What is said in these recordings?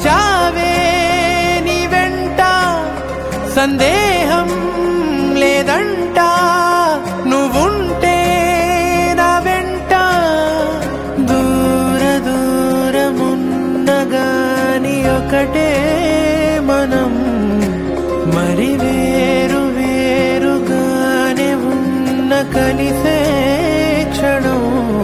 తెచ్చావే నీ వెంట సందేహం లేదంట నువ్వుంటే నా వెంట దూర దూరమున్నగాని ఒకటే మనం మరి వేరు వేరుగానే ఉన్న కలిసే క్షణం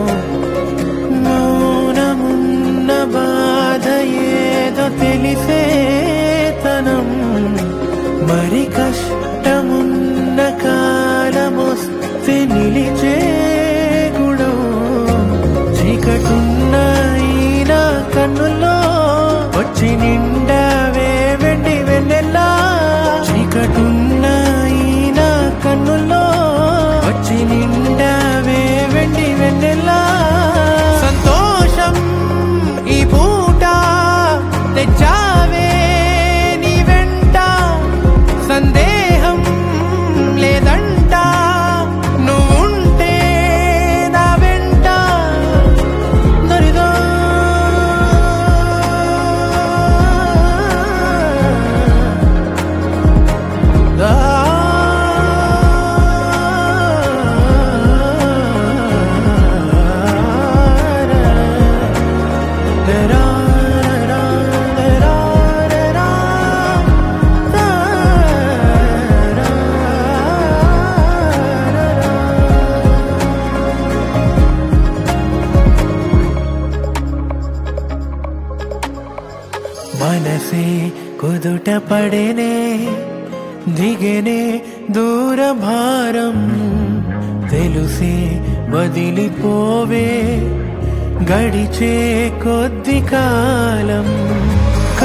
మౌనమున్న బాధ ఏదో తెలిసే తనం మరి కష్టమున్న కాలమొస్తే నిలిచే గుణం చీకటున్న ఈన కన్నుల్లో వచ్చి నిండావే వెండి వెన్నెల్లా చీకటున్న ఈన కన్నుల్లో వచ్చి నిండావే వెండి వెన్నెల్లా సంతోషం ఈ పూట తెచ్చావే నీ వెంట సందేహం లేదంట నువ్వుంటే నా వెంట నరిదా మనసే కుదుట పడేనే దిగనే దూర భారం తెలుసే వదిలిపోవే గడిచే కొద్ది కాలం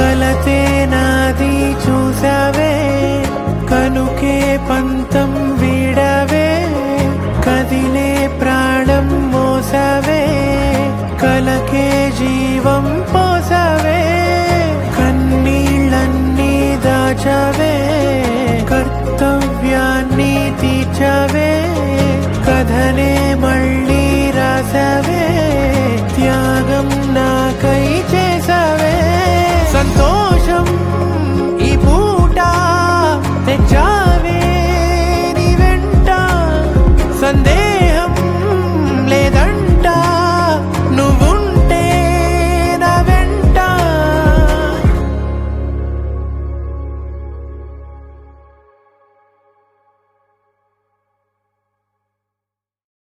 కలతే నాది చూసావే కనుకే పంతం వే